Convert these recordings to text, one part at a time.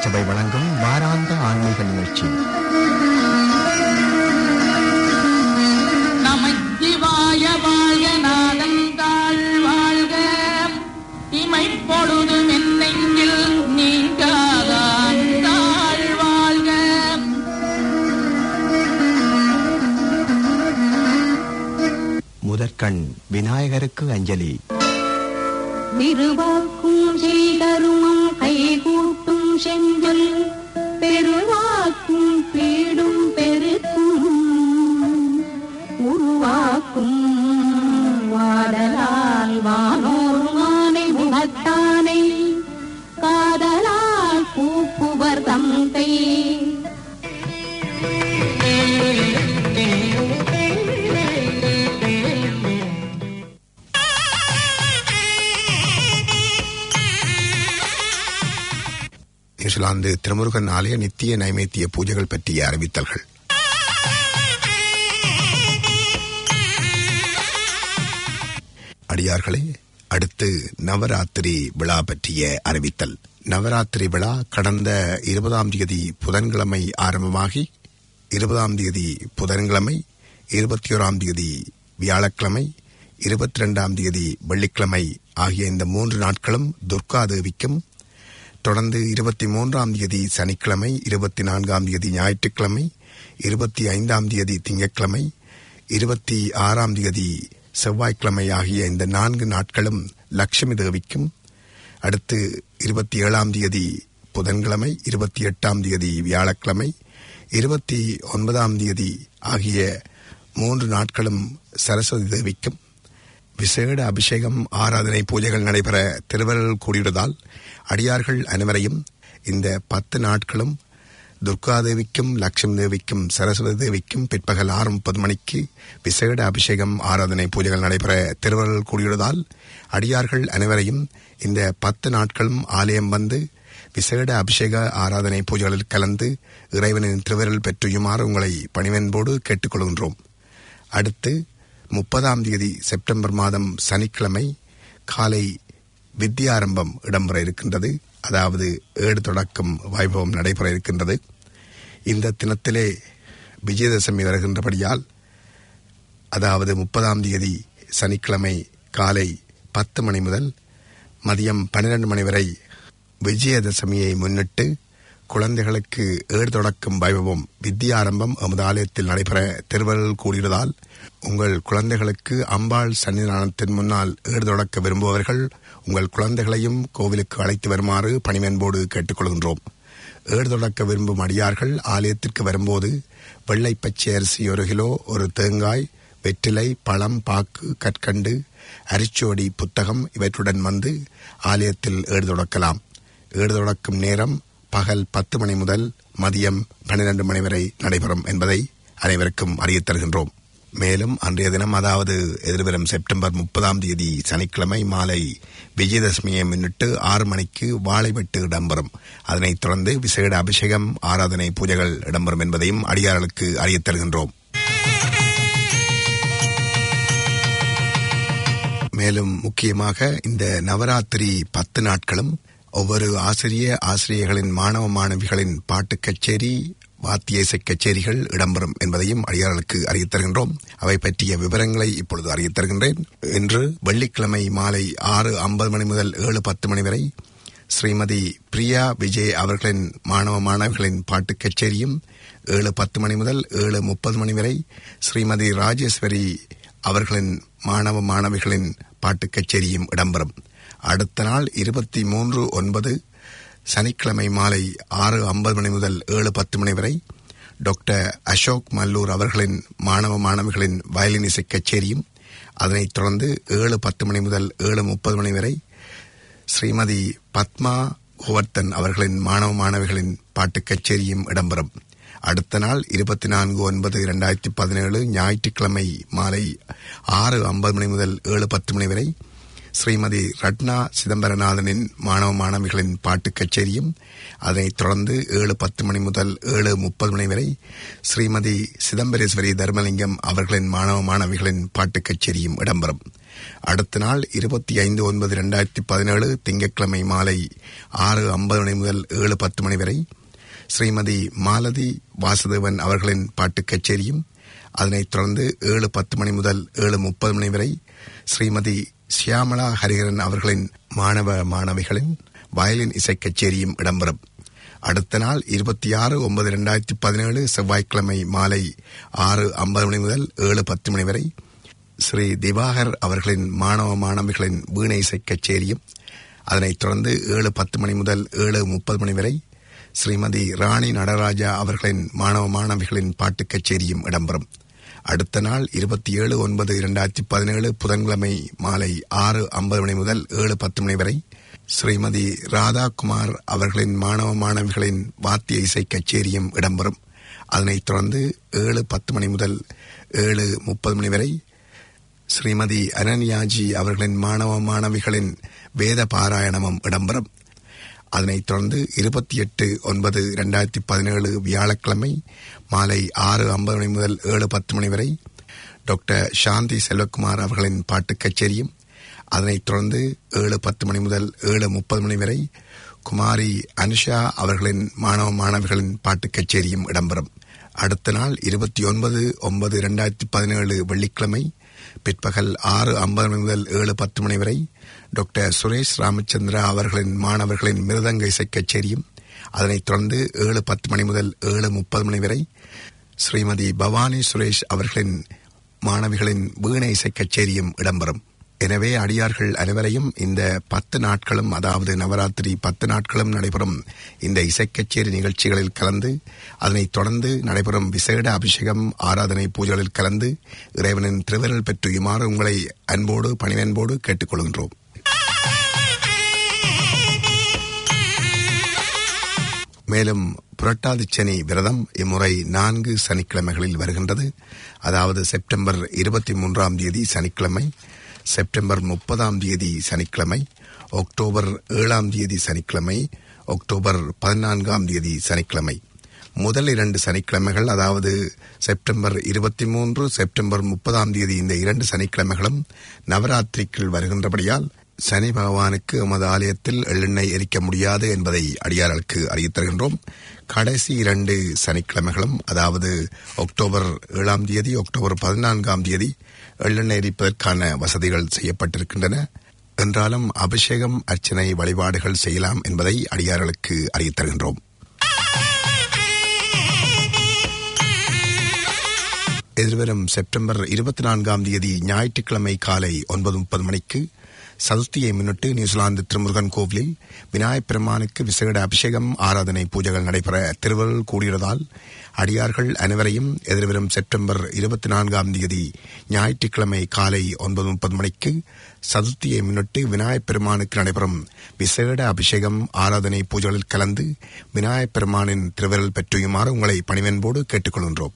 திருச்சபை வழங்கும் வாராந்த ஆன்மீக நிகழ்ச்சி நமச்சிவாய வாழ்க நாதந்தாள் வாழ்க இமைப்பொழுது மென்னெங்கில் நீங்காதான் தாழ் வாழ்க முதற்கண் விநாயகருக்கு அஞ்சலி திருவாக்கும் செய்தருமம் கைகூட்டும் செஞ்சொல் பெருவாக்கும் பீடும் பெருக்கும் உருவாக்கும் வாடலால் வானோர் மானை முகத்தானை காதலால் கூப்புவர் தந்தை நியூசிலாந்து திருமுருகன் ஆலய நித்திய நைவேத்திய பூஜைகள் பற்றிய அறிவித்தல்கள் அடியார்களே அடுத்து நவராத்திரி விழா பற்றிய அறிவித்தல் நவராத்திரி விழா கடந்த இருபதாம் தேதி புதன்கிழமை ஆரம்பமாகி இருபதாம் தேதி புதன்கிழமை இருபத்தி ஓராம் தேதி வியாழக்கிழமை இருபத்தி ரெண்டாம் தேதி வெள்ளிக்கிழமை ஆகிய இந்த மூன்று நாட்களும் துர்கா தேவிக்கும் தொடர்ந்து இருபத்தி மூன்றாம் தேதி சனிக்கிழமை இருபத்தி நான்காம் தேதி ஞாயிற்றுக்கிழமை இருபத்தி ஐந்தாம் தேதி திங்கட்கிழமை இருபத்தி ஆறாம் தேதி செவ்வாய்க்கிழமை ஆகிய இந்த நான்கு நாட்களும் லட்சுமி தேவிக்கும் அடுத்து இருபத்தி ஏழாம் தேதி புதன்கிழமை இருபத்தி எட்டாம் தேதி வியாழக்கிழமை இருபத்தி ஒன்பதாம் தேதி ஆகிய மூன்று நாட்களும் சரஸ்வதி தேவிக்கும் விசேட அபிஷேகம் ஆராதனை பூஜைகள் நடைபெற திருவருள் கூடியுள்ளதால் அடியார்கள் அனைவரையும் இந்த பத்து நாட்களும் துர்காதேவிக்கும் லட்சுமி தேவிக்கும் சரஸ்வதி தேவிக்கும் பிற்பகல் ஆறு முப்பது மணிக்கு விசேட அபிஷேகம் ஆராதனை பூஜைகள் நடைபெற திருவருள் கூடியுள்ளதால் அடியார்கள் அனைவரையும் இந்த பத்து நாட்களும் ஆலயம் வந்து விசேட அபிஷேக ஆராதனை பூஜைகளில் கலந்து இறைவனின் திருவருள் பெற்றுயுமாறு உங்களை பணிவன்போடு கேட்டுக்கொள்கின்றோம் அடுத்து முப்பதாம் தேதி செப்டம்பர் மாதம் சனிக்கிழமை காலை வித்யாரம்பம் இடம்பெற இருக்கின்றது அதாவது ஏடு தொடக்கம் வைபவம் நடைபெற இருக்கின்றது இந்த தினத்திலே விஜயதசமி வருகின்றபடியால் அதாவது முப்பதாம் தேதி சனிக்கிழமை காலை பத்து மணி முதல் மதியம் பன்னிரண்டு மணி வரை விஜயதசமியை முன்னிட்டு குழந்தைகளுக்கு ஏடு தொடக்கும் வைபவம் வித்யாரம்பம் எமது ஆலயத்தில் நடைபெற திருவருள் கூடியதால் உங்கள் குழந்தைகளுக்கு அம்பாள் சன்னிதானத்தின் முன்னால் ஏடு தொடக்க விரும்புபவர்கள் உங்கள் குழந்தைகளையும் கோவிலுக்கு அழைத்து வருமாறு பணிவன்போடு கேட்டுக்கொள்கின்றோம் ஏடு தொடக்க விரும்பும் அடியார்கள் ஆலயத்திற்கு வரும்போது வெள்ளை பச்சை அரிசி ஒரு கிலோ ஒரு தேங்காய் வெற்றிலை பழம் பாக்கு கற்கண்டு அரிச்சோடி புத்தகம் இவற்றுடன் வந்து ஆலயத்தில் ஏடு தொடக்கலாம் ஏடு தொடக்கும் நேரம் பகல் பத்து மணி முதல் மதியம் பன்னிரண்டு மணி வரை நடைபெறும் என்பதை அனைவருக்கும் அறியத் தருகின்றோம் மேலும் அன்றைய தினம் அதாவது எதிர்வரும் செப்டம்பர் முப்பதாம் தேதி சனிக்கிழமை மாலை விஜயதசமியை முன்னிட்டு ஆறு மணிக்கு வாழைவெட்டு இடம்பெறும் அதனைத் தொடர்ந்து விசேட அபிஷேகம் ஆராதனை பூஜைகள் இடம்பெறும் என்பதையும் அடியார்களுக்கு அறியத் தருகின்றோம் மேலும் முக்கியமாக இந்த நவராத்திரி பத்து நாட்களும் ஒவ்வொரு ஆசிரிய ஆசிரியர்களின் மாணவ மாணவிகளின் பாட்டு கச்சேரி வாத்திய இசை கச்சேரிகள் இடம்பெறும் என்பதையும் அடியார்களுக்கு அறியத் தருகின்றோம் அவை பற்றிய விவரங்களை இப்பொழுது அறியத் தருகின்றேன் இன்று வெள்ளிக்கிழமை மாலை ஆறு ஐம்பது மணி முதல் ஏழு பத்து மணி வரை ஸ்ரீமதி பிரியா விஜய் அவர்களின் மாணவ மாணவிகளின் பாட்டு கச்சேரியும் ஏழு பத்து மணி முதல் ஏழு முப்பது மணி வரை ஸ்ரீமதி ராஜேஸ்வரி அவர்களின் மாணவ மாணவிகளின் பாட்டு கச்சேரியும் இடம்பெறும் அடுத்த நாள் இருபத்தி மூன்று ஒன்பது சனிக்கிழமை மாலை ஆறு ஐம்பது மணி முதல் ஏழு பத்து மணி வரை டாக்டர் அசோக் மல்லூர் அவர்களின் மாணவ மாணவிகளின் வயலின் இசை கச்சேரியும் அதனைத் தொடர்ந்து ஏழு பத்து மணி முதல் ஏழு முப்பது மணி வரை ஸ்ரீமதி பத்மா கோவர்த்தன் அவர்களின் மாணவ மாணவிகளின் பாட்டு கச்சேரியும் இடம்பெறும் அடுத்த நாள் இருபத்தி நான்கு ஒன்பது இரண்டாயிரத்தி பதினேழு ஞாயிற்றுக்கிழமை மாலை ஆறு ஐம்பது மணி முதல் ஏழு பத்து மணி வரை ஸ்ரீமதி ரட்னா சிதம்பரநாதனின் மாணவ மாணவிகளின் பாட்டு கச்சேரியும் அதனைத் தொடர்ந்து ஏழு பத்து மணி முதல் ஏழு முப்பது மணி வரை ஸ்ரீமதி சிதம்பரேஸ்வரி தர்மலிங்கம் அவர்களின் மாணவ மாணவிகளின் பாட்டு கச்சேரியும் இடம்பெறும் அடுத்த நாள் இருபத்தி ஐந்து ஒன்பது இரண்டாயிரத்தி பதினேழு திங்கட்கிழமை மாலை ஆறு ஐம்பது மணி முதல் ஏழு பத்து மணி வரை ஸ்ரீமதி மாலதி வாசுதேவன் அவர்களின் பாட்டு கச்சேரியும் அதனைத் தொடர்ந்து ஏழு பத்து மணி முதல் ஏழு முப்பது மணி வரை ஸ்ரீமதி சியாமளா ஹரிஹரன் அவர்களின் மாணவ மாணவிகளின் வயலின் இசை கச்சேரியும் இடம்பெறும் அடுத்த நாள் இருபத்தி ஆறு ஒன்பது இரண்டாயிரத்தி பதினேழு செவ்வாய்க்கிழமை மாலை ஆறு ஐம்பது மணி முதல் ஏழு பத்து மணி வரை ஸ்ரீ திவாகர் அவர்களின் மாணவ மாணவிகளின் வீணை இசை கச்சேரியும் அதனைத் தொடர்ந்து ஏழு பத்து மணி முதல் ஏழு முப்பது மணி வரை ஸ்ரீமதி ராணி நடராஜா அவர்களின் மாணவ மாணவிகளின் பாட்டு கச்சேரியும் இடம்பெறும் அடுத்த நாள் இருபத்தி ஏழு ஒன்பது இரண்டாயிரத்தி பதினேழு புதன்கிழமை மாலை ஆறு ஐம்பது மணி முதல் ஏழு பத்து மணி வரை ஸ்ரீமதி ராதாகுமார் அவர்களின் மாணவ மாணவிகளின் வாத்திய இசை கச்சேரியும் இடம்பெறும் அதனைத் தொடர்ந்து ஏழு பத்து மணி முதல் ஏழு முப்பது மணி வரை ஸ்ரீமதி அனன்யாஜி அவர்களின் மாணவ மாணவிகளின் வேத பாராயணமும் இடம்பெறும் அதனைத் தொடர்ந்து இருபத்தி எட்டு ஒன்பது இரண்டாயிரத்தி பதினேழு வியாழக்கிழமை மாலை ஆறு ஐம்பது மணி முதல் ஏழு பத்து மணி வரை டாக்டர் சாந்தி செல்வகுமார் அவர்களின் பாட்டு கச்சேரியும் அதனைத் தொடர்ந்து ஏழு பத்து மணி முதல் ஏழு முப்பது மணி வரை குமாரி அனுஷா அவர்களின் மாணவ மாணவிகளின் பாட்டு கச்சேரியும் இடம்பெறும் அடுத்த நாள் இருபத்தி ஒன்பது ஒன்பது இரண்டாயிரத்தி பதினேழு வெள்ளிக்கிழமை பிற்பகல் ஆறு ஐம்பது மணி முதல் ஏழு பத்து மணி வரை டாக்டர் சுரேஷ் ராமச்சந்திரா அவர்களின் மாணவர்களின் மிருதங்க இசை கச்சேரியும் அதனைத் தொடர்ந்து ஏழு பத்து மணி முதல் ஏழு முப்பது மணி வரை ஸ்ரீமதி பவானி சுரேஷ் அவர்களின் மாணவிகளின் வீணை இசை கச்சேரியும் இடம்பெறும் எனவே அடியார்கள் அனைவரையும் இந்த பத்து நாட்களும் அதாவது நவராத்திரி பத்து நாட்களும் நடைபெறும் இந்த இசைக்கச்சேரி நிகழ்ச்சிகளில் கலந்து அதனைத் தொடர்ந்து நடைபெறும் விசேட அபிஷேகம் ஆராதனை பூஜைகளில் கலந்து இறைவனின் திருவிரல் பெற்றுயுமாறு உங்களை அன்போடு பணிவன்போடு கேட்டுக்கொள்கின்றோம் மேலும் புரட்டாதி சனி விரதம் இம்முறை நான்கு சனிக்கிழமைகளில் வருகின்றது அதாவது செப்டம்பர் இருபத்தி மூன்றாம் தேதி சனிக்கிழமை செப்டம்பர் முப்பதாம் தேதி சனிக்கிழமை அக்டோபர் ஏழாம் தேதி சனிக்கிழமை அக்டோபர் பதினான்காம் தேதி சனிக்கிழமை முதல் இரண்டு சனிக்கிழமைகள் அதாவது செப்டம்பர் இருபத்தி மூன்று செப்டம்பர் முப்பதாம் தேதி இந்த இரண்டு சனிக்கிழமைகளும் நவராத்திரிக்குள் வருகின்றபடியால் சனி பகவானுக்கு எமது ஆலயத்தில் எள்ளெண்ணெய் எரிக்க முடியாது என்பதை அடியார்களுக்கு அறிவித் தருகின்றோம் கடைசி இரண்டு சனிக்கிழமைகளும் அதாவது அக்டோபர் ஏழாம் தேதி அக்டோபர் பதினான்காம் தேதி எள்ளெண்ணெய் எரிப்பதற்கான வசதிகள் செய்யப்பட்டிருக்கின்றன என்றாலும் அபிஷேகம் அர்ச்சனை வழிபாடுகள் செய்யலாம் என்பதை அடியார்களுக்கு அறிவித் தருகின்றோம் எதிர்வரும் செப்டம்பர் இருபத்தி நான்காம் தேதி ஞாயிற்றுக்கிழமை காலை ஒன்பது முப்பது மணிக்கு சதுர்த்தியை முன்னிட்டு நியூசிலாந்து திருமுருகன் கோவிலில் விநாயகப் பெருமானுக்கு விசேட அபிஷேகம் ஆராதனை பூஜைகள் நடைபெற திருவருள் கூடியதால் அடியார்கள் அனைவரையும் எதிர்வரும் செப்டம்பர் இருபத்தி நான்காம் தேதி ஞாயிற்றுக்கிழமை காலை ஒன்பது முப்பது மணிக்கு சதுர்த்தியை முன்னிட்டு விநாயகப் பெருமானுக்கு நடைபெறும் விசேட அபிஷேகம் ஆராதனை பூஜைகளில் கலந்து விநாயகப் பெருமானின் திருவிரல் பெற்றுயுமாறு உங்களை பணிவன்போடு கேட்டுக்கொள்கின்றோம்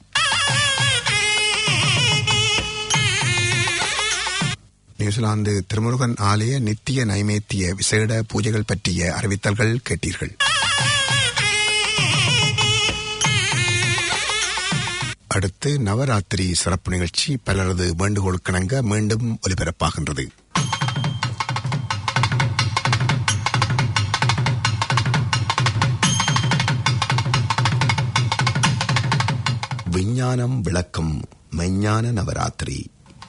நியூசிலாந்து திருமுருகன் ஆலய நித்திய நைவேத்திய விசேட பூஜைகள் பற்றிய அறிவித்தல்கள் கேட்டீர்கள் அடுத்து நவராத்திரி சிறப்பு நிகழ்ச்சி பலரது வேண்டுகோளுக்கிணங்க மீண்டும் ஒலிபரப்பாகின்றது விஞ்ஞானம் விளக்கும் மெஞ்ஞான நவராத்திரி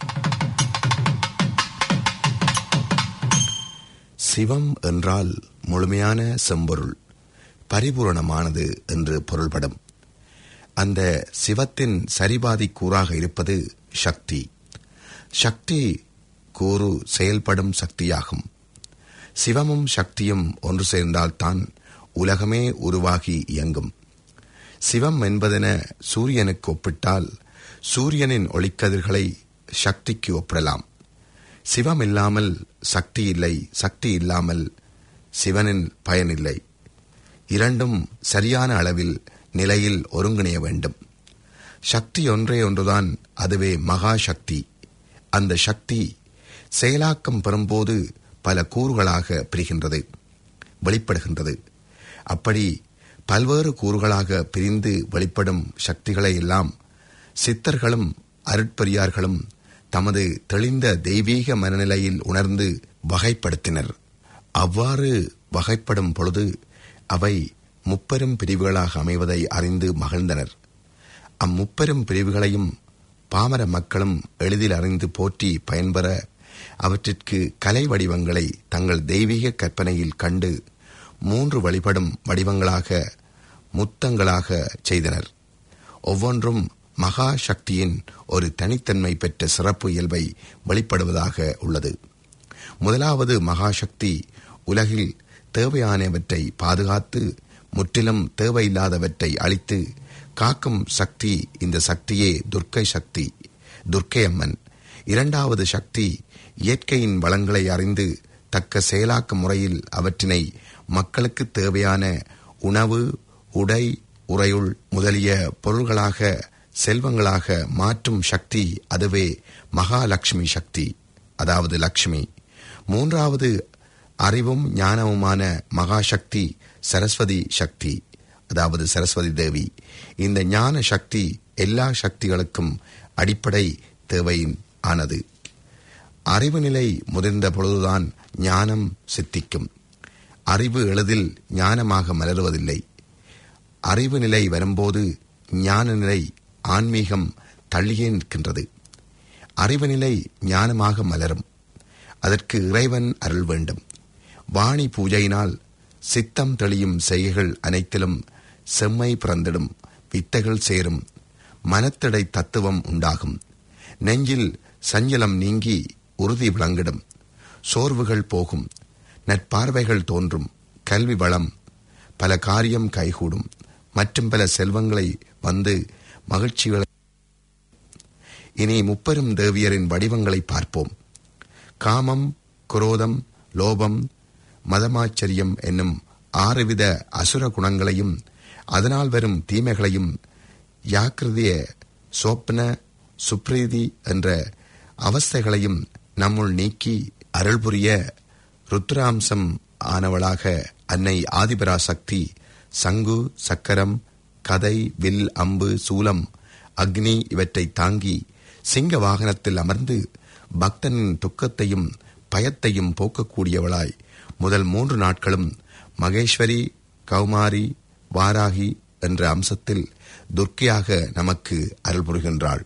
சிவம் என்றால் முழுமையான செம்பொருள் பரிபூரணமானது என்று பொருள்படும் அந்த சிவத்தின் சரிபாதி கூறாக இருப்பது சக்தி சக்தி கூறு செயல்படும் சக்தியாகும் சிவமும் சக்தியும் ஒன்று சேர்ந்தால்தான் உலகமே உருவாகி இயங்கும் சிவம் என்பதென சூரியனுக்கு ஒப்பிட்டால் சூரியனின் ஒளிக்கதிர்களை சக்திக்கு ஒப்பிடலாம் சிவம் இல்லாமல் சக்தி இல்லை சக்தி இல்லாமல் சிவனின் பயனில்லை இரண்டும் சரியான அளவில் நிலையில் ஒருங்கிணைய வேண்டும் சக்தி ஒன்றே ஒன்றுதான் அதுவே மகா சக்தி அந்த சக்தி செயலாக்கம் பெறும்போது பல கூறுகளாக பிரிகின்றது வெளிப்படுகின்றது அப்படி பல்வேறு கூறுகளாக பிரிந்து வெளிப்படும் சக்திகளை எல்லாம் சித்தர்களும் அருட்பெரியார்களும் தமது தெளிந்த தெய்வீக மனநிலையில் உணர்ந்து வகைப்படுத்தினர் அவ்வாறு வகைப்படும் பொழுது அவை முப்பெரும் பிரிவுகளாக அமைவதை அறிந்து மகிழ்ந்தனர் அம்முப்பெரும் பிரிவுகளையும் பாமர மக்களும் எளிதில் அறிந்து போற்றி பயன்பெற அவற்றிற்கு கலை வடிவங்களை தங்கள் தெய்வீக கற்பனையில் கண்டு மூன்று வழிபடும் வடிவங்களாக முத்தங்களாக செய்தனர் ஒவ்வொன்றும் மகா சக்தியின் ஒரு தனித்தன்மை பெற்ற சிறப்பு இயல்பை வெளிப்படுவதாக உள்ளது முதலாவது மகாசக்தி உலகில் தேவையானவற்றை பாதுகாத்து முற்றிலும் தேவையில்லாதவற்றை அழித்து காக்கும் சக்தி இந்த சக்தியே துர்க்கை சக்தி துர்க்கை அம்மன் இரண்டாவது சக்தி இயற்கையின் வளங்களை அறிந்து தக்க செயலாக்க முறையில் அவற்றினை மக்களுக்கு தேவையான உணவு உடை உறையுள் முதலிய பொருள்களாக செல்வங்களாக மாற்றும் சக்தி அதுவே மகாலட்சுமி சக்தி அதாவது லக்ஷ்மி மூன்றாவது அறிவும் ஞானமுமான மகாசக்தி சரஸ்வதி சக்தி அதாவது சரஸ்வதி தேவி இந்த ஞான சக்தி எல்லா சக்திகளுக்கும் அடிப்படை தேவையின் ஆனது அறிவு நிலை முதிர்ந்த பொழுதுதான் ஞானம் சித்திக்கும் அறிவு எளிதில் ஞானமாக மலருவதில்லை அறிவு நிலை வரும்போது ஞான நிலை ஆன்மீகம் தள்ளியே நிற்கின்றது அறிவு நிலை ஞானமாக மலரும் அதற்கு இறைவன் அருள் வேண்டும் வாணி பூஜையினால் சித்தம் தெளியும் செய்கைகள் அனைத்திலும் செம்மை பிறந்திடும் வித்தைகள் சேரும் மனத்தடை தத்துவம் உண்டாகும் நெஞ்சில் சஞ்சலம் நீங்கி உறுதி விளங்கிடும் சோர்வுகள் போகும் நற்பார்வைகள் தோன்றும் கல்வி வளம் பல காரியம் கைகூடும் மற்றும் பல செல்வங்களை வந்து மகிழ்ச்சிகளை இனி முப்பெரும் தேவியரின் வடிவங்களை பார்ப்போம் காமம் குரோதம் லோபம் மதமாச்சரியம் என்னும் ஆறுவித அசுர குணங்களையும் அதனால் வரும் தீமைகளையும் யாக்கிருதிய சோப்ன சுப்ரீதி என்ற அவஸ்தைகளையும் நம்முள் நீக்கி அருள் புரிய ருத்ராம்சம் ஆனவளாக அன்னை ஆதிபராசக்தி சங்கு சக்கரம் கதை வில் அம்பு சூலம் அக்னி இவற்றை தாங்கி சிங்க வாகனத்தில் அமர்ந்து பக்தனின் துக்கத்தையும் பயத்தையும் போக்கக்கூடியவளாய் முதல் மூன்று நாட்களும் மகேஸ்வரி கௌமாரி வாராகி என்ற அம்சத்தில் துர்க்கையாக நமக்கு அருள் புரிகின்றாள்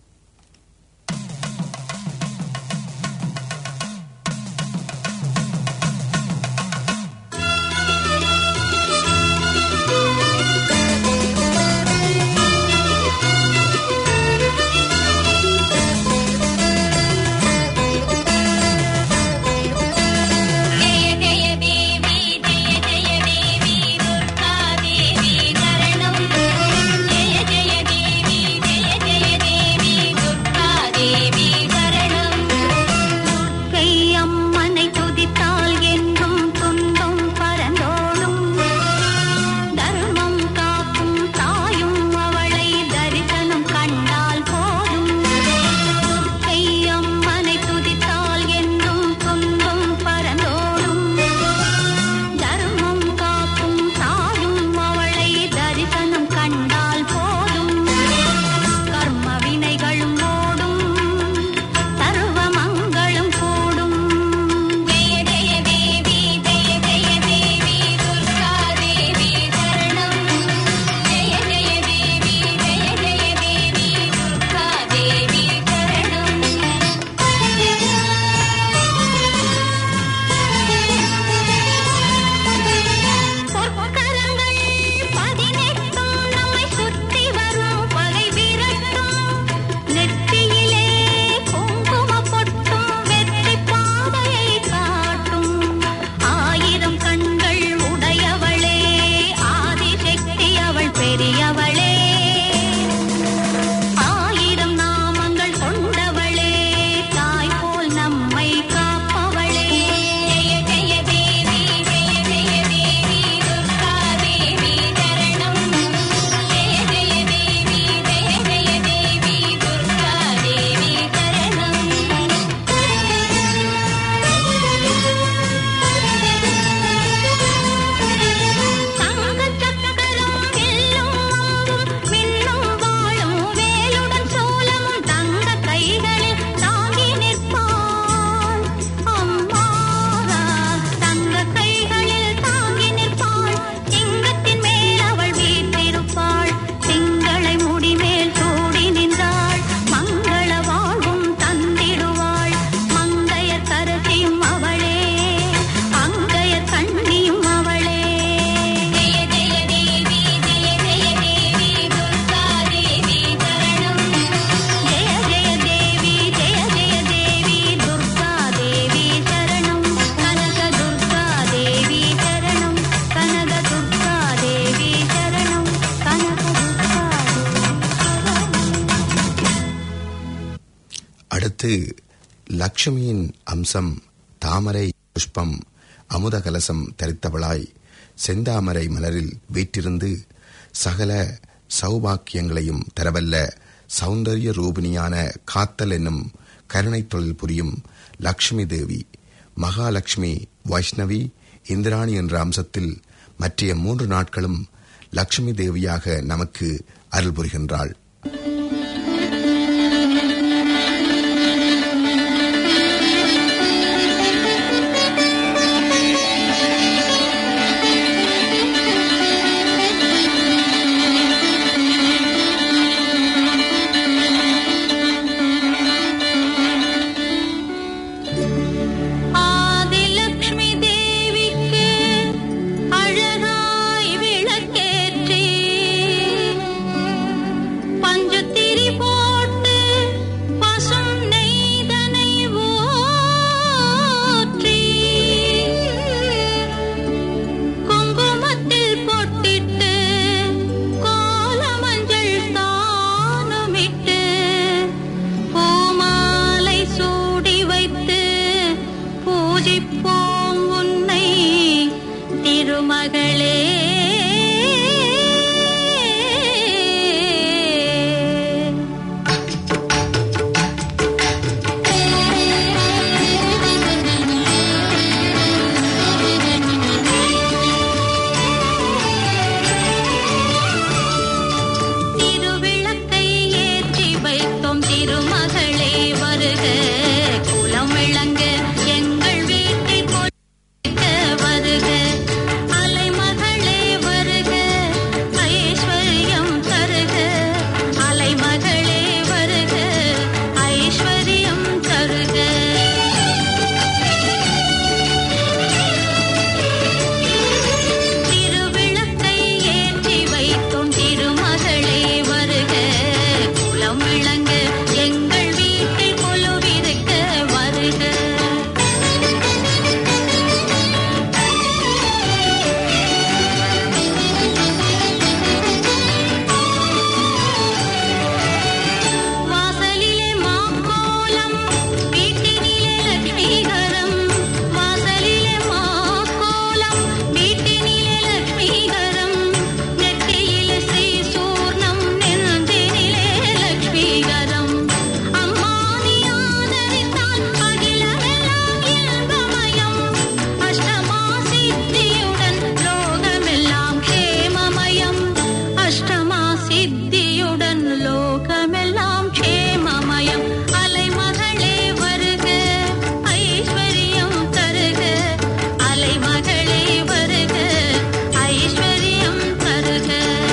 ஜய ஜய தேவி ஜய ஜய தேவி துர்கா தேவி சரணம் ஜய ஜய தேவி ஜய ஜய தேவி அடுத்து லக்ஷ்மியின் அம்சம் தாமரை புஷ்பம் அமுத கலசம் தரித்தவளாய் செந்தாமரை மலரில் வீற்றிருந்து சகல சௌபாக்கியங்களையும் தரவல்ல சௌந்தரிய ரூபிணியான காத்தல் என்னும் கருணை தொழில் புரியும் லக்ஷ்மி தேவி மகாலட்சுமி வைஷ்ணவி இந்திராணி என்ற அம்சத்தில் மற்றைய மூன்று நாட்களும் லக்ஷ்மி தேவியாக நமக்கு அருள் புரிகின்றாள் ஆதிலக்ஷ்மி தேவிக்கு அழகாய் விளக்கேற்றி பஞ்சுத்திரி போட்டு பசும் நெய்தனை ஊற்றி குங்குமத்தில் பொட்டிட்டு கோலமஞ்சள் தானுமிட்டு பூமாலை சூடி வைத்து பூஜிப்போம் உன்னை திருமகளே திருவிளக்கை ஏற்றி வைத்தோம் திருமகளே வருக குலம் விளங்க எங்கள் வீட்டில் கொள்க வருக அலைமகளே வருக ஐஸ்வர்யம் தருக அலைமகளே வருக ஐஸ்வர்யம் தருக திருவிளக்கை ஏற்றி வைத்தோம் திருமகளே வருக குலம் விளங்க எங்கள் வீட்டில் கொலுவிருக்க வருக வாசலிலே மாக்கோலம் வீட்டினிலே லட்சுமிகரம் வாசலிலே மாக்கோலம் வீட்டினிலே லட்சுமிகரம் நெற்றியிலே ஸ்ரீ சூர்ணம் நெஞ்சினிலே லட்சுமிகரம் அம்மா நீ ஆதரித்தால் அகிலமெல்லாம் இன்பமயம் அஷ்டமா சித்தியுடன் லோகமெல்லாம் க்ஷேமமயம் அஷ்டமா சித்தியுடன் லோகமெல்லாம் க்ஷேமமயம் அலைமகளே வருக ஐஸ்வர்யம் தருக அலைமகளே வருக ஐஸ்வர்யம் தருக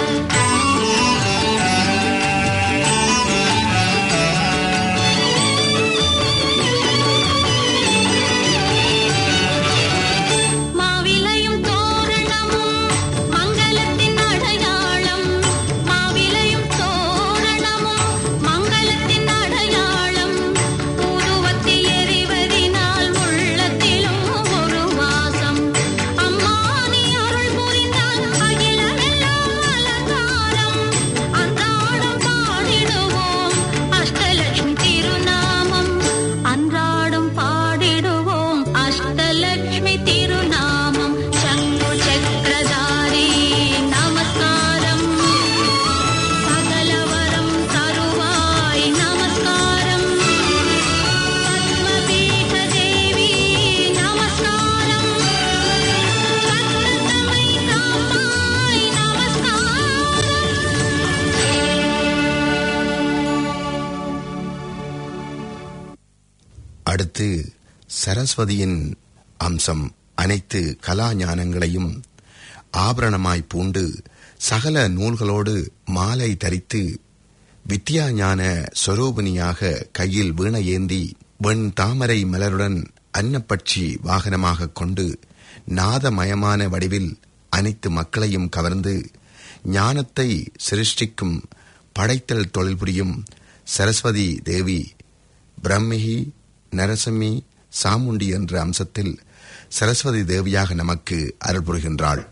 மாவிலையும் தோரணமும் மங்களத்தின் அடையாளம் மாவிலையும் தோரணமும் மங்களத்தின் அடையாளம் ஊதுவத்தி எரிவதினால் உள்ளத்திலும் ஒரு வாசம் அம்மா நீ அருள் புரிந்தால் அகிலமெல்லாம் அலங்காரம் அன்றாடம் பாடிடுவோம் அஷ்டலட்சுமி திருநாமம் அன்றாடம் பாடிடுவோம் அஷ்டலட்சுமி திருநாமம் சங்கு சக்கரதாரி நமஸ்காரம் சகலவரம் தருவாய் நமஸ்காரம் பத்மபீட தேவி நமஸ்காரம் சத்தமை காப்பாய் நமஸ்காரம் அடுத்து சரஸ்வதியின் அம்சம் அனைத்து கலா ஞானங்களையும் ஆபரணமாய் பூண்டு சகல நூல்களோடு மாலை தரித்து வித்யா ஞான சொரூபிணியாக கையில் வீணை ஏந்தி வெண் தாமரை மலருடன் அன்னப்பட்சி வாகனமாகக் கொண்டு நாதமயமான வடிவில் அனைத்து மக்களையும் கவர்ந்து ஞானத்தை சிருஷ்டிக்கும் படைத்தல் தொழில் புரியும் சரஸ்வதி தேவி பிரம்மிகி நரசிம்மி சாமுண்டி என்ற அம்சத்தில் சரஸ்வதி தேவியாக நமக்கு அருள் புரிகின்றாள்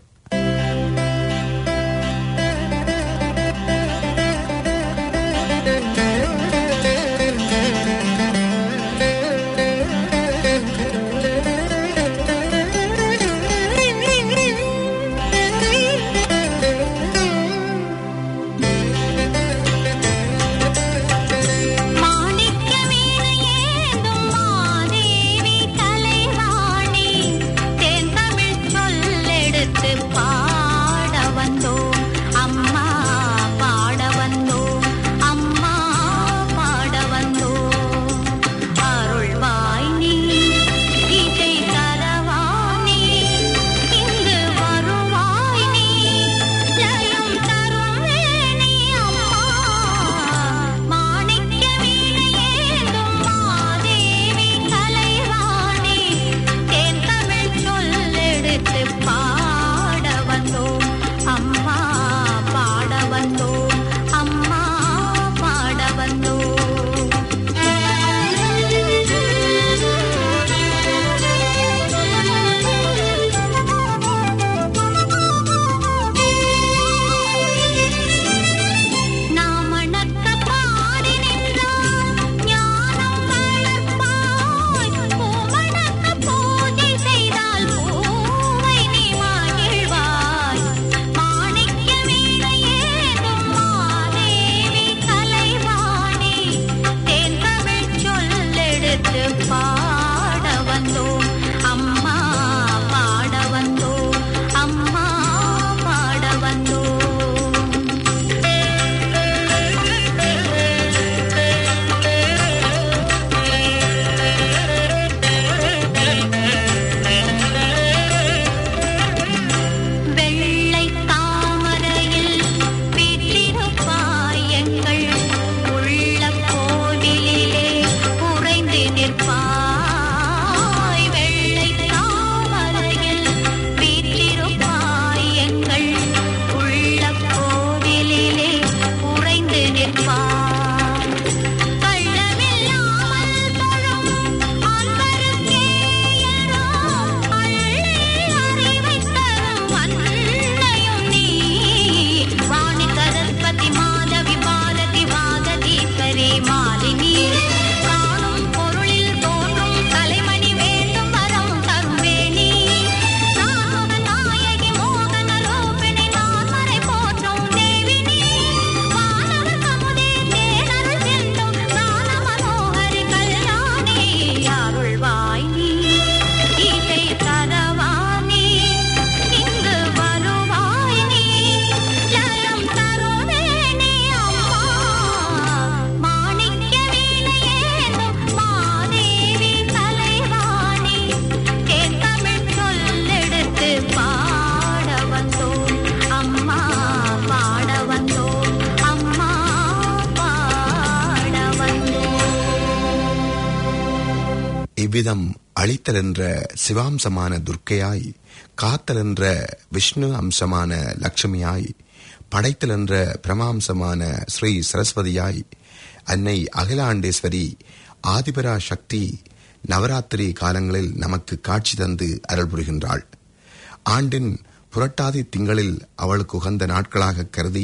இவ்விதம் அழித்தல் என்ற சிவாம்சமான துர்க்கையாய் காத்தல் என்ற விஷ்ணு அம்சமான லட்சுமியாய் படைத்தல் என்ற பிரமாம்சமான ஸ்ரீ சரஸ்வதியாய் அன்னை அகிலாண்டேஸ்வரி ஆதிபரா சக்தி நவராத்திரி காலங்களில் நமக்கு காட்சி தந்து அருள் புரிகின்றாள் ஆண்டின் புரட்டாதி திங்களில் அவளுக்கு உகந்த நாட்களாக கருதி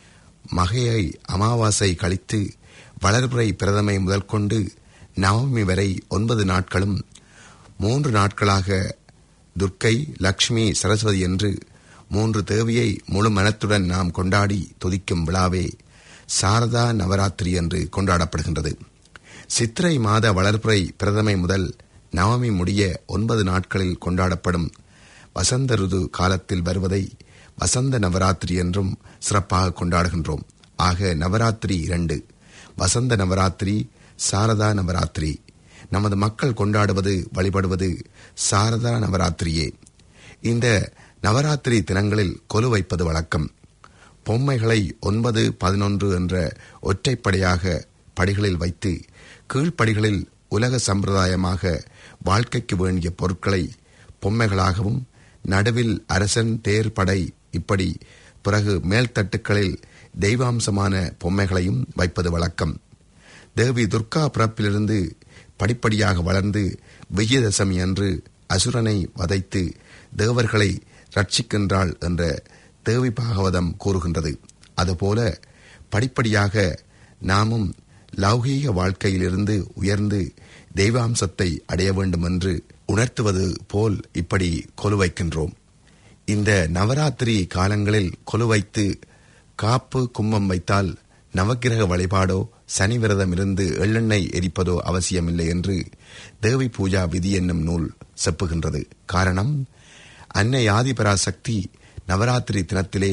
மகையை அமாவாசை கழித்து வளர்பிறை பிரதமை முதல் கொண்டு நவமி வரை ஒன்பது நாட்களும் மூன்று நாட்களாக துர்க்கை லக்ஷ்மி சரஸ்வதி என்று மூன்று தேவியை முழு மனத்துடன் நாம் கொண்டாடி துதிக்கும் விழாவே சாரதா நவராத்திரி என்று கொண்டாடப்படுகின்றது சித்திரை மாத வளர்ப்புறை பிரதமை முதல் நவமி முடிய ஒன்பது நாட்களில் கொண்டாடப்படும் வசந்த ருது காலத்தில் வருவதை வசந்த நவராத்திரி என்றும் சிறப்பாக கொண்டாடுகின்றோம் ஆக நவராத்திரி இரண்டு வசந்த நவராத்திரி சாரதா நவராத்திரி நமது மக்கள் கொண்டாடுவது வழிபடுவது சாரதா நவராத்திரியே இந்த நவராத்திரி தினங்களில் கொலு வைப்பது வழக்கம் பொம்மைகளை ஒன்பது பதினொன்று என்ற ஒற்றைப்படையாக படிகளில் வைத்து கீழ்ப்படிகளில் உலக சம்பிரதாயமாக வாழ்க்கைக்கு வேண்டிய பொருட்களை பொம்மைகளாகவும் நடுவில் அரசன் தேர் படை இப்படி பிறகு மேல்தட்டுக்களில் தெய்வாம்சமான பொம்மைகளையும் வைப்பது வழக்கம் தேவி துர்கா பிறப்பிலிருந்து படிப்படியாக வளர்ந்து விஜயதசமி அன்று அசுரனை வதைத்து தேவர்களை ரட்சிக்கின்றாள் என்ற தேவி பாகவதம் கூறுகின்றது அதுபோல படிப்படியாக நாமும் லௌகீக வாழ்க்கையிலிருந்து உயர்ந்து தெய்வாம்சத்தை அடைய வேண்டும் என்று உணர்த்துவது போல் இப்படி கொலு வைக்கின்றோம் இந்த நவராத்திரி காலங்களில் கொலு வைத்து காப்பு கும்பம் வைத்தால் நவக்கிரக வழிபாடோ சனி விரதம் இருந்து எள்ளெண்ணெய் எரிப்பதோ அவசியமில்லை என்று தேவி பூஜா விதி என்னும் நூல் செப்புகின்றது காரணம் அன்னை ஆதிபராசக்தி நவராத்திரி தினத்திலே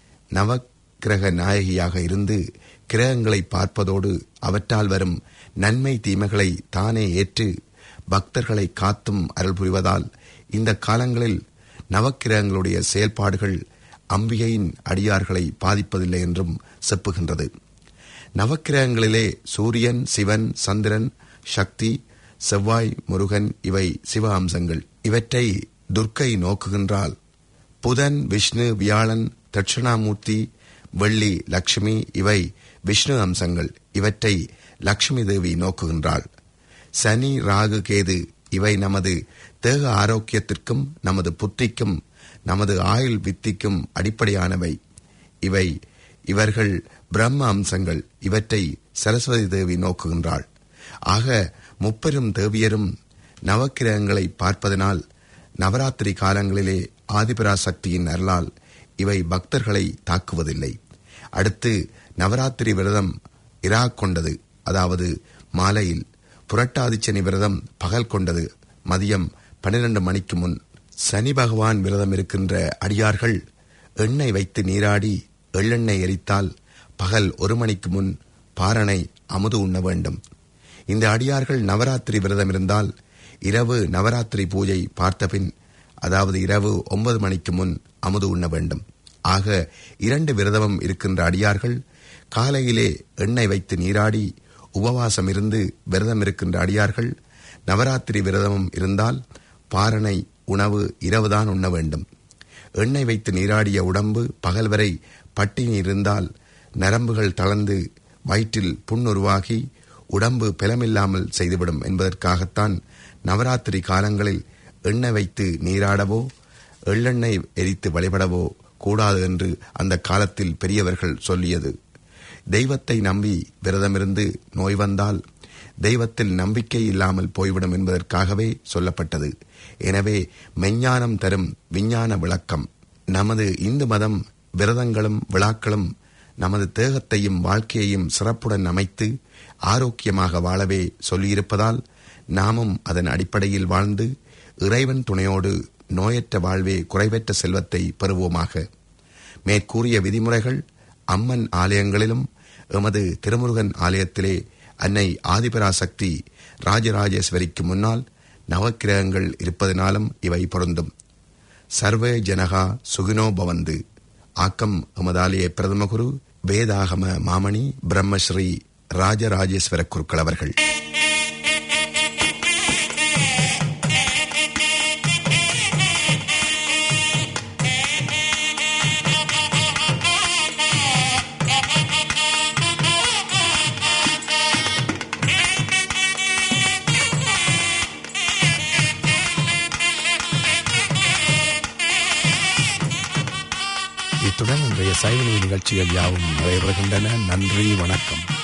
நவக்கிரக நாயகியாக இருந்து கிரகங்களை பார்ப்பதோடு அவற்றால் வரும் நன்மை தீமைகளை தானே ஏற்று பக்தர்களை காத்தும் அருள் புரிவதால் இந்த காலங்களில் நவக்கிரகங்களுடைய செயல்பாடுகள் அம்பிகையின் அடியார்களை பாதிப்பதில்லை என்றும் செப்புகின்றது நவக்கிரகங்களிலே சூரியன் சிவன் சந்திரன் சக்தி செவ்வாய் முருகன் இவை சிவ அம்சங்கள் இவற்றை துர்க்கை நோக்குகின்றால் புதன் விஷ்ணு வியாழன் தட்சிணாமூர்த்தி வெள்ளி லட்சுமி இவை விஷ்ணு அம்சங்கள் இவற்றை லட்சுமி தேவி நோக்குகின்றாள் சனி ராகு கேது இவை நமது தேக ஆரோக்கியத்திற்கும் நமது புத்திக்கும் நமது ஆயுள் வித்திக்கும் அடிப்படையானவை இவை இவர்கள் பிரம்ம அம்சங்கள் இவற்றை சரஸ்வதி தேவி நோக்குகின்றாள் ஆக முப்பெரும் தேவியரும் நவக்கிரகங்களை பார்ப்பதனால் நவராத்திரி காலங்களிலே ஆதிபராசக்தியின் அருளால் இவை பக்தர்களை தாக்குவதில்லை அடுத்து நவராத்திரி விரதம் இரா கொண்டது அதாவது மாலையில் புரட்டாதிச்சனி விரதம் பகல் கொண்டது மதியம் பன்னிரண்டு மணிக்கு முன் சனி பகவான் விரதம் இருக்கின்ற அடியார்கள் எண்ணெய் வைத்து நீராடி எள்ளெண்ணெய் எரித்தால் பகல் ஒரு மணிக்கு முன் பாரணை அமுது உண்ண வேண்டும் இந்த அடியார்கள் நவராத்திரி விரதம் இருந்தால் இரவு நவராத்திரி பூஜை பார்த்தபின் அதாவது இரவு ஒன்பது மணிக்கு முன் அமுது உண்ண வேண்டும் ஆக இரண்டு விரதமும் இருக்கின்ற அடியார்கள் காலையிலே எண்ணெய் வைத்து நீராடி உபவாசம் இருந்து விரதம் இருக்கின்ற அடியார்கள் நவராத்திரி விரதமும் இருந்தால் பாரணை உணவு இரவுதான் உண்ண வேண்டும் எண்ணெய் வைத்து நீராடிய உடம்பு பகல் வரை பட்டினி இருந்தால் நரம்புகள் தளர்ந்து வயிற்றில் புண் உருவாகி உடம்பு பலமில்லாமல் செய்துவிடும் என்பதற்காகத்தான் நவராத்திரி காலங்களில் எண்ணெய் வைத்து நீராடவோ எள்ளெண்ணெய் எரித்து வழிபடவோ கூடாது என்று அந்த காலத்தில் பெரியவர்கள் சொல்லியது தெய்வத்தை நம்பி விரதமிருந்து நோய் வந்தால் தெய்வத்தில் நம்பிக்கை இல்லாமல் போய்விடும் என்பதற்காகவே சொல்லப்பட்டது எனவே மெஞ்ஞானம் தரும் விஞ்ஞான விளக்கம் நமது இந்து மதம் விரதங்களும் விழாக்களும் நமது தேகத்தையும் வாழ்க்கையையும் சிறப்புடன் அமைத்து ஆரோக்கியமாக வாழவே சொல்லியிருப்பதால் நாமும் அதன் அடிப்படையில் வாழ்ந்து இறைவன் துணையோடு நோயற்ற வாழ்வே குறைவற்ற செல்வத்தை பெறுவோமாக மேற்கூறிய விதிமுறைகள் அம்மன் ஆலயங்களிலும் எமது திருமுருகன் ஆலயத்திலே அன்னை ஆதிபராசக்தி ராஜராஜேஸ்வரிக்கு முன்னால் நவக்கிரகங்கள் இருப்பதனாலும் இவை பொருந்தும் சர்வே ஜனகா சுகினோ பவந்து ஆக்கம் எமதாலய பிரதம குரு வேதாகம மாமணி பிரம்மஸ்ரீ ராஜராஜேஸ்வர குருக்கள் அவர்கள் இத்துடன் இன்றைய சைவநீதி நிகழ்ச்சிகள் யாவும் நிறைவேறுகின்றன நன்றி வணக்கம்